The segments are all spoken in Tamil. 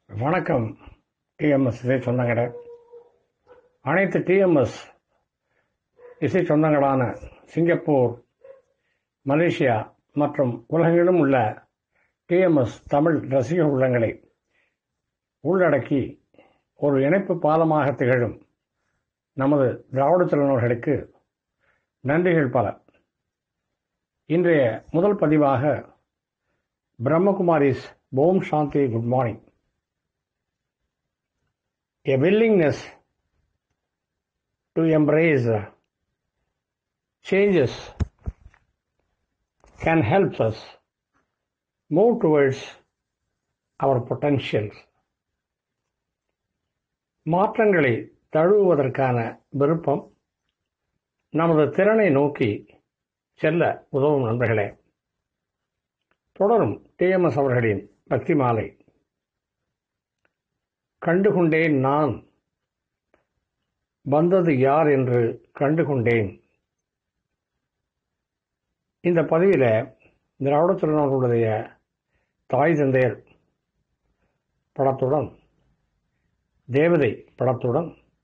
வணக்கம் டிஎம்எஸ் இசை சொந்தங்களே அனைத்து டிஎம்எஸ் இசை சொந்தங்களான சிங்கப்பூர் மலேசியா மற்றும் உலகெங்கிலும் உள்ள டிஎம்எஸ் தமிழ் ரசிக உள்ளங்களை உள்ளடக்கி ஒரு இணைப்பு பாலமாக திகழும் நமது திராவிட தலைவர்களுக்கு நன்றிகள் பல இன்றைய முதல் பதிவாக பிரம்மகுமாரிஸ் ஓம் சாந்தி good morning a willingness to embrace uh, changes can help us move towards our potentials. மாற்றங்களை தழுவுவதற்கான விருப்பம் நமது திறனை நோக்கி செல்ல உதவும் நண்பர்களே தொடரும் டிஎம்எஸ் அவர்களின் பக்தி மாலை கண்டுகொண்டேன் நான் வந்தது யார் என்று கண்டுகொண்டேன் இந்த பதிவில் திராவிட திருநாளுடைய தாய் தந்தையர் படத்துடன் தேவதை படத்துடன்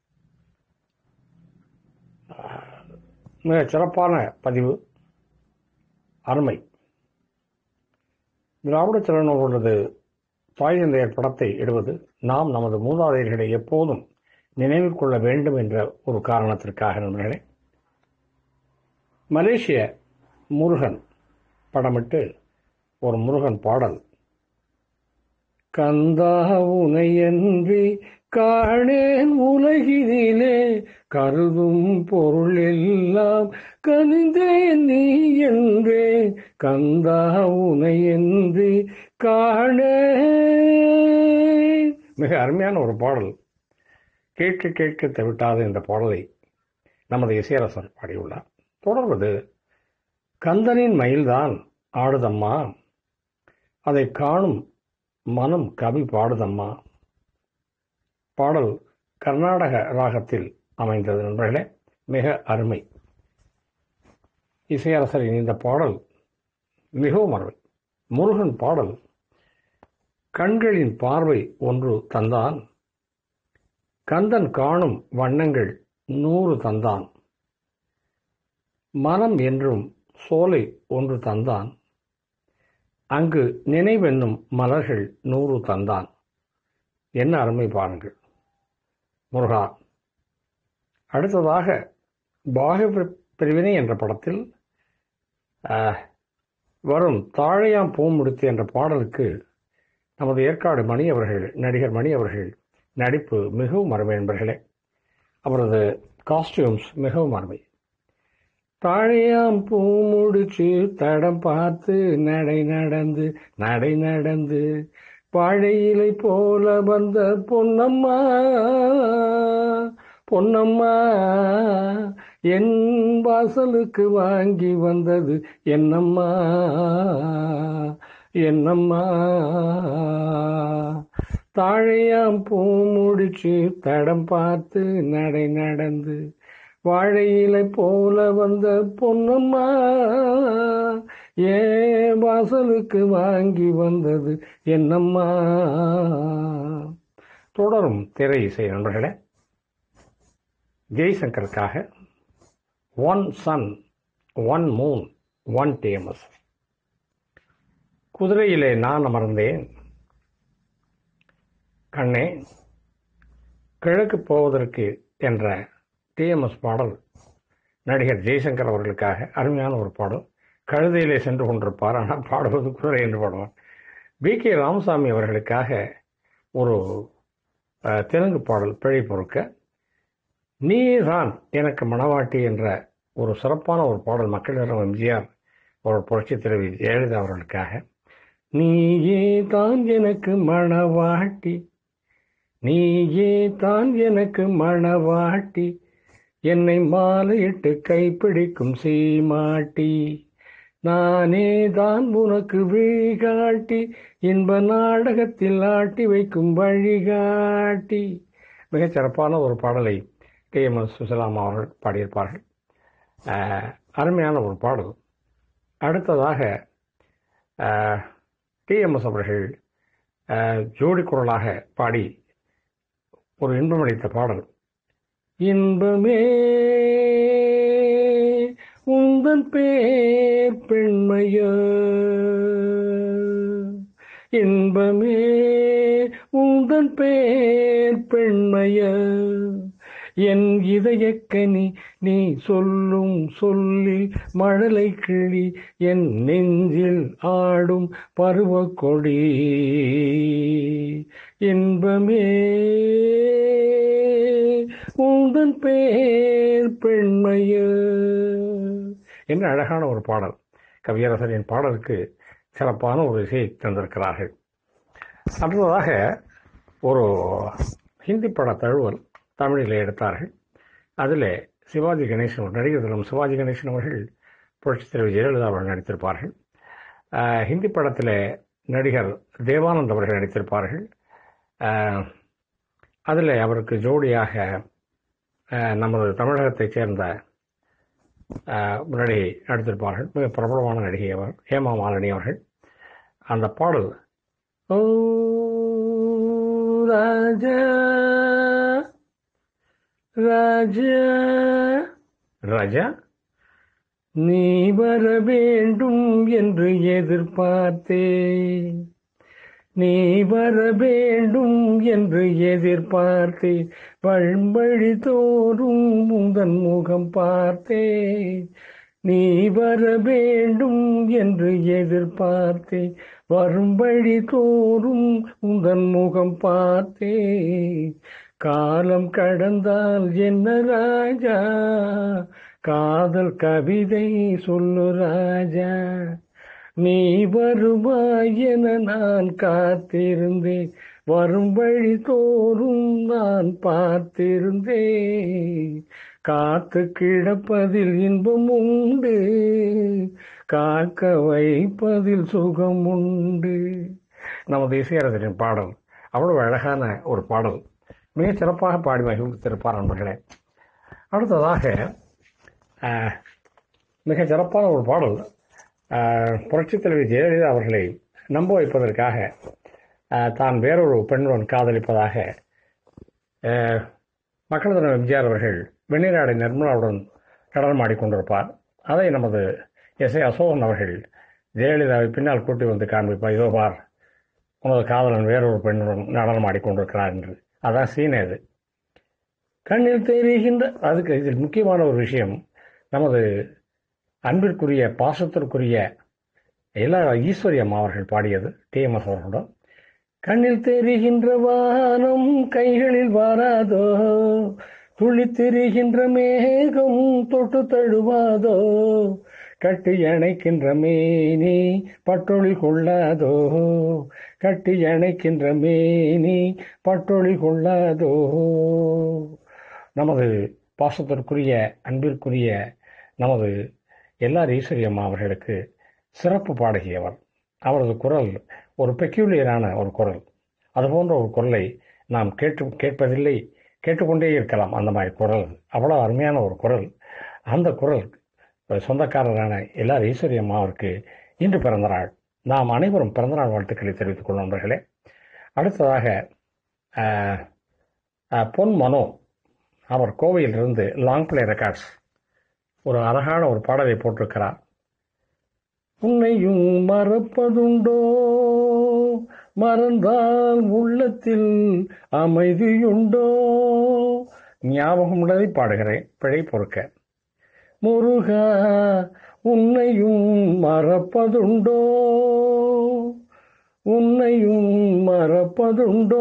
மிக சிறப்பான பதிவு அருமை திராவிட திருநாளோடது தாய் தந்தையர் படத்தை இடுவது நாம் நமது மூதாதையர்களை எப்போதும் நினைவில் கொள்ள வேண்டும் என்ற ஒரு காரணத்திற்காக நண்பர்களே மலேசிய முருகன் படமிட்டு ஒரு முருகன் பாடல் கந்தா உனையன்றி காணேன் உலகினிலே கருதும் பொருள் எல்லாம் கனிந்தேன் நீ என்றே கந்தா உனையன்றி காணே மிக அருமையான ஒரு பாடல் கேட்க கேட்க தவிட்டாத இந்த பாடலை நமது இசையரசர் பாடியுள்ளார் தொடர்வது கந்தனின் மயில்தான் ஆடுதம்மா அதை காணும் மனம் கவி பாடுதம்மா பாடல் கர்நாடக ராகத்தில் அமைந்தது நண்பர்களே மிக அருமை இசையரசரின் இந்த பாடல் மிகவும் அருமை முருகன் பாடல் கண்களின் பார்வை ஒன்று தந்தான் கந்தன் காணும் வண்ணங்கள் நூறு தந்தான் மனம் என்றும் சோலை ஒன்று தந்தான் அங்கு நினைவென்னும் மலர்கள் நூறு தந்தான் என்ன அருமை பாருங்கள் முருகா அடுத்ததாக பாக பிரிவினை என்ற படத்தில் வரும் தாழையாம் பூமுடித்து என்ற பாடலுக்கு நமது ஏற்காடு மணி அவர்கள் நடிகர் மணி அவர்கள் நடிப்பு மிகவும் அருமை என்பர்களே அவரது காஸ்டியூம்ஸ் மிகவும் அருமை தாழையாம் பூ முடிச்சு தடம் பார்த்து நடை நடந்து நடை நடந்து வாழை இலை போல வந்த பொன்னம்மா பொன்னம்மா என் வாசலுக்கு வாங்கி வந்தது என்னம்மா என்னம்மா தாழையாம் பூ முடிச்சு தடம் பார்த்து நடை நடந்து வாழை இலை போல வந்த பொன்னம்மா ஏ வாசலுக்கு வாங்கி வந்தது என்னம்மா தொடரும் திரை இசை நண்பர்களே ஜெய்சங்கருக்காக one sun one moon one TMS குதிரையிலே நான் அமர்ந்தேன் கண்ணே கிழக்கு போவதற்கு என்ற டிஎம்எஸ் பாடல் நடிகர் ஜெய்சங்கர் அவர்களுக்காக அருமையான ஒரு பாடல் கழுதையிலே சென்று கொண்டிருப்பார் ஆனால் பாடுவது குதிரை என்று பாடுவார் பி கே ராமசாமி அவர்களுக்காக ஒரு தெலுங்கு பாடல் பிழை பொறுக்க நீ தான் எனக்கு மணவாட்டி என்ற ஒரு சிறப்பான ஒரு பாடல் மக்களிடம் எம்ஜிஆர் ஒரு புரட்சி தலைவி ஜெயலலிதா அவர்களுக்காக நீயே தான் எனக்கு மணவாட்டி நீயே தான் எனக்கு மணவாட்டி என்னை மாலையிட்டு கைப்பிடிக்கும் சீமாட்டி நானே தான் உனக்கு வழிகாட்டி இன்ப நாடகத்தில் ஆட்டி வைக்கும் வழிகாட்டி மிகச் சிறப்பான ஒரு பாடலை டி எம் எஸ் சுசலாம் அவர்கள் பாடியிருப்பார்கள் அருமையான ஒரு பாடல் அடுத்ததாக டிஎம்எஸ் அவர்கள் அஹ், ஜோடி குரலாக பாடி ஒரு இன்பமளித்த பாடல் இன்பமே உந்தன் பேர் பெண்மைய இன்பமே உந்தன் பேர் பெண்மைய என் இதயக்கனி நீ சொல்லும் சொல்லில் மழலை கிளி என் நெஞ்சில் ஆடும் பருவக் கொடி இன்பமே உந்தன் பேர் பெண்மைய என்ன அழகான ஒரு பாடல் கவியரசரின் பாடலுக்கு சிறப்பான ஒரு இசையை தந்திருக்கிறார்கள் அடுத்ததாக ஒரு ஹிந்தி பட தழுவல் தமிழில் எடுத்தார்கள் அதில் சிவாஜி கணேசன் ஒரு நடிகர் தினம் சிவாஜி கணேசன் அவர்கள் புரட்சித் தலைவர் ஜெயலலிதா அவர்கள் நடித்திருப்பார்கள் ஆஹ், ஹிந்தி படத்தில் நடிகர் தேவானந்த் அவர்கள் நடித்திருப்பார்கள் அதில் அவருக்கு ஜோடியாக ஆஹ், நமது தமிழகத்தைச் சேர்ந்த ஆஹ், நடிகை நடித்திருப்பார்கள் மிக பிரபலமான நடிகை அவர் ஹேமா மாலினி அவர்கள் அந்த பாடல் ஓ ராஜா ராஜா ராஜா நீ வர வேண்டும் என்று எதிர்பார்த்தேன் நீ வர வேண்டும் என்று எதிர்பார்த்தேன் வழிவழி தோறும் உந்தன் முகம் பார்த்தேன் நீ வர வேண்டும் என்று எதிர்பார்த்தேன் வரும் வழி தோறும் உந்தன் முகம் பார்த்தேன் காலம் கடந்தால் என்ன ராஜா காதல் கவிதை சொல்லு ராஜா நீ வருவாய் என நான் காத்திருந்தேன் வரும் வழி தோறும் நான் பார்த்திருந்தேன் காத்து கிடப்பதில் இன்பம் உண்டு காக்க வைப்பதில் சுகம் உண்டு நமது இசையரசரின் பாடல் அவ்வளவு அழகான ஒரு பாடல் மிக சிறப்பாக பாடி மகிழ்ந்திருப்பார் நண்பர்களே அடுத்ததாக ஆஹ், மிக சிறப்பான ஒரு பாடல் ஆஹ், புரட்சித் தலைவி ஜெயலலிதா அவர்களை நம்ப வைப்பதற்காக ஆஹ், தான் வேறொரு பெண்ணுடன் காதலிப்பதாக ஆஹ், மக்கள் தலைவர் எம்ஜிஆர் அவர்கள் வெந்நீராடை நிர்மலாவுடன் நடனம் ஆடிக்கொண்டிருப்பார் அதை நமது எஸ் ஏ அசோகன் அவர்கள் ஜெயலலிதாவை பின்னால் கூட்டி வந்து காண்பிப்பார் இதோ பார் உனது காதலன் வேறொரு பெண்ணுடன் நடனம் ஆடிக்கொண்டிருக்கிறார் என்று அதான் சீனே அது கண்ணில் தெரிகின்ற அதுக்கு இதில் முக்கியமான ஒரு விஷயம் நமது அன்பிற்குரிய பாசத்திற்குரிய எல்லா ஈஸ்வரி அம்மா அவர்கள் பாடியது டிஎம்எஸ் அவர்களுடன் கண்ணில் தெரிகின்ற வானம் கைகளில் வாராதோ துளி தெரிகின்ற மேகம் தொட்டு தழுவாதோ கட்டி அணைக்கின்ற மேனி பட்டொளி கொள்ளாதோ கட்டி அணைக்கின்ற மேனி பட்டொளி கொள்ளாதோ நமது பாசத்திற்குரிய அன்பிற்குரிய நமது எல்லார் ஈஸ்வரி அம்மா அவர்களுக்கு சிறப்பு பாடகியவர் அவரது குரல் ஒரு பெக்யூலியரான ஒரு குரல் அதுபோன்ற ஒரு குரலை நாம் கேட்டு கேட்பதில்லை கேட்டுக்கொண்டே இருக்கலாம் அந்த மாதிரி குரல் அவ்வளோ அருமையான ஒரு குரல் அந்த குரல் சொந்தக்காரரான எல்லார் ஈஸ்வரி அம்மாவிற்கு இன்று பிறந்தநாள் நாம் அனைவரும் பிறந்தநாள் வாழ்த்துக்களை தெரிவித்துக் கொள்ளும் நண்பர்களே அடுத்ததாக ஆஹ், ஆஹ், பொன் மனோ அவர் கோவையிலிருந்து லாங் பிளே ரெக்கார்ட்ஸ் ஒரு அழகான ஒரு பாடலை போட்டிருக்கிறார் உன்னையும் மறப்பதுண்டோ மறந்தால் உள்ளத்தில் அமைதியுண்டோ ஞாபகம் உள்ளதை பாடுகிறேன் பிழை பொறுக்க முருகா உன்னையும் மறப்பதுண்டோ உன்னையும் மறப்பதுண்டோ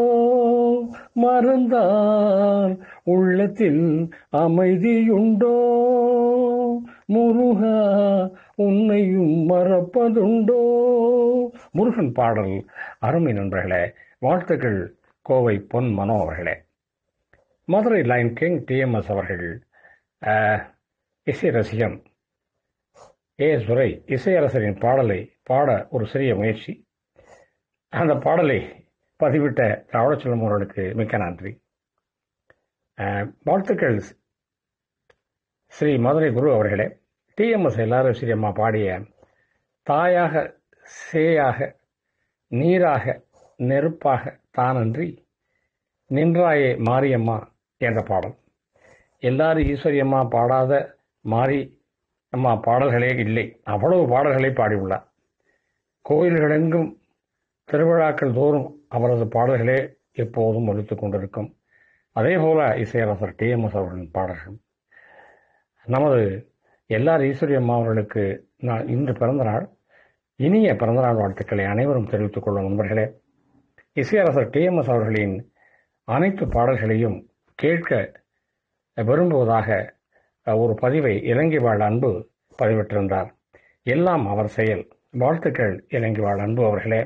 மறந்தால் உள்ளத்தில் அமைதியுண்டோ முருகா உன்னையும் மறப்பதுண்டோ முருகன் பாடல் அருமை நண்பர்களே வாழ்த்துக்கள் கோவை பொன் மனோ அவர்களே மதுரை லைன் கிங் டிஎம்எஸ் அவர்கள் ஆஹ், இசை ரசிகன் ஏ சுரை இசையரசரின் பாடலை பாட ஒரு சிறிய முயற்சி அந்த பாடலை பதிவிட்ட ராவணச்செல்வம் அவர்களுக்கு மிக்க நன்றி அஹ், வாழ்த்துக்கள் ஸ்ரீ மதுரை குரு அவர்களே டிஎம்எஸ் எல்லாரும் ஸ்ரீ அம்மா பாடிய தாயாக சேயாக நீராக நெருப்பாக தானன்றி நின்றாயே மாரியம்மா என்ற பாடல் எல்லாரும் ஈஸ்வரியம்மா பாடாத மாரி அம்மா பாடல்களே இல்லை அவ்வளவு பாடல்களை பாடியுள்ளார் கோயில்களெங்கும் திருவிழாக்கள் தோறும் அவரது பாடல்களே எப்போதும் ஒலித்துக் கொண்டிருக்கும் அதே போல இசையரசர் டி எம் எஸ் அவர்களின் பாடல்கள் நமது எல்லார் ஈஸ்வரி அம்மா அவர்களுக்கு நான் இன்று பிறந்த நாள் இனிய பிறந்தநாள் வாழ்த்துக்களை அனைவரும் தெரிவித்துக் கொள்ளும் நண்பர்களே இசையரசர் டி எம் எஸ் அவர்களின் அனைத்து பாடல்களையும் கேட்க விரும்புவதாக ஒரு பதிவை இலங்கை வாழ் அன்பு பதிவிட்டிருந்தார் எல்லாம் அவர் செயல் வாழ்த்துக்கள் இலங்கை வாழ் அன்பு அவர்களே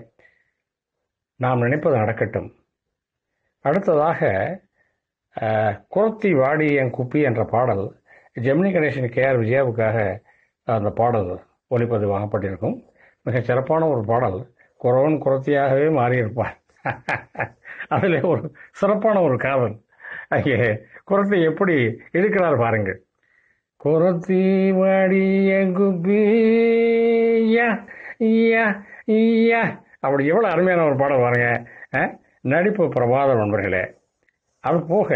நாம் நினைப்பது நடக்கட்டும் அடுத்ததாக அஹ், குரத்தி வாடி என் குப்பி என்ற பாடல் ஜெமினி கணேசன் கே ஆர் விஜயாவுக்காக அந்த பாடல் ஒளிப்பதிவாகப்பட்டிருக்கும் மிகச் சிறப்பான ஒரு பாடல் குறவன் குரத்தியாகவே மாறியிருப்பார் அதில் ஒரு சிறப்பான ஒரு காதல் அங்கே குரத்தை எப்படி இருக்கிறார் பாருங்கள் குரத்தி வாடி என் குப்பி யா, யா, யா. அப்படி எவ்வளோ அருமையான ஒரு பாடல் பாருங்க அஹ், நடிப்பு பிரபாத நண்பர்களே அது போக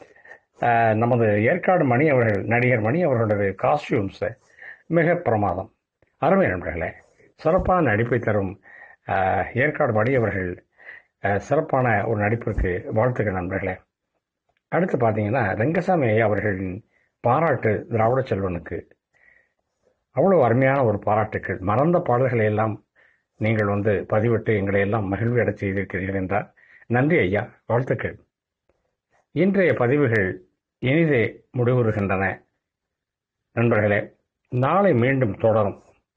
அஹ், நமது ஏற்காடு மணி அவர்கள் நடிகர் மணி அவர்களது காஸ்டியூம்ஸ் மிக பிரமாதம் அருமை நண்பர்களே சிறப்பான நடிப்பை தரும் அஹ், ஏற்காடு மணி அவர்கள் அஹ், சிறப்பான ஒரு நடிப்பிற்கு வாழ்த்துக்கள் நண்பர்களே அடுத்து பார்த்தீங்கன்னா ரெங்கசாமி ஐயா அவர்களின் பாராட்டு திராவிட செல்வனுக்கு அவ்வளவு அருமையான ஒரு பாராட்டுக்கள் மறந்த பாடல்களை எல்லாம் நீங்கள் வந்து பதிவிட்டு எங்களை எல்லாம் மகிழ்வு அடைச் செய்திருக்கிறீர்கள் என்றார் நன்றி ஐயா வாழ்த்துக்கள் இன்றைய பதிவுகள் இனிதே முடிவுறுகின்றன நண்பர்களே நாளை மீண்டும் தொடரும்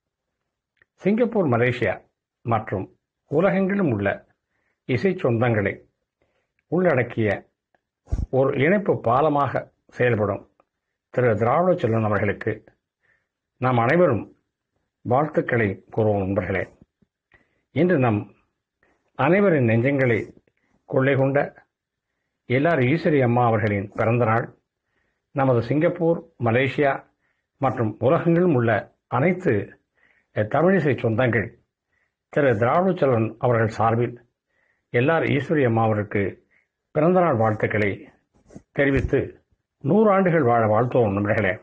சிங்கப்பூர் மலேசியா மற்றும் உலகெங்கிலும் உள்ள இசை சொந்தங்களை உள்ளடக்கிய ஒரு இணைப்பு பாலமாக செயல்படும் திரு திராவிட செல்வன் அவர்களுக்கு நாம் அனைவரும் வாழ்த்துக்களை கூறுவோம் நண்பர்களே இன்று நம் அனைவரின் நெஞ்சங்களை கொள்ளை கொண்ட எல்லார் ஈஸ்வரி அம்மா அவர்களின் பிறந்த நாள் நமது சிங்கப்பூர் மலேசியா மற்றும் உலகெங்கிலும் உள்ள அனைத்து அஹ், தமிழிசை சொந்தங்கள் திரு திராவிட செல்வன் அவர்கள் சார்பில் எல்லார் ஈஸ்வரி அம்மா அவருக்கு பிறந்தநாள் வாழ்த்துக்களை தெரிவித்து நூறு ஆண்டுகள் வாழ வாழ்த்துவோம் நண்பர்களே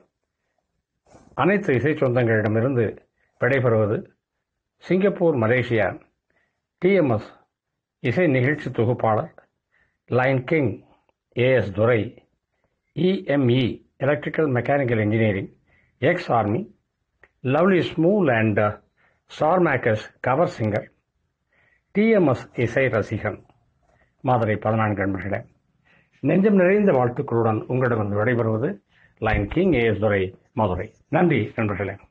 அனைத்து இசை சொந்தங்களிடமிருந்து விடைபெறுவது சிங்கப்பூர் மலேசியா டிஎம்எஸ் இசை நிகழ்ச்சி தொகுப்பாளர் line king AS Durai EME electrical mechanical engineering ex army lovely Smule and star makers cover singer TMS இசை ரசிகன் மதுரை பதினான்கு நண்பர்களே நெஞ்சம் நிறைந்த வாழ்த்துக்களுடன் உங்களிடம் விடைபெறுவது line king AS Durai Madurai நன்றி நண்பர்களே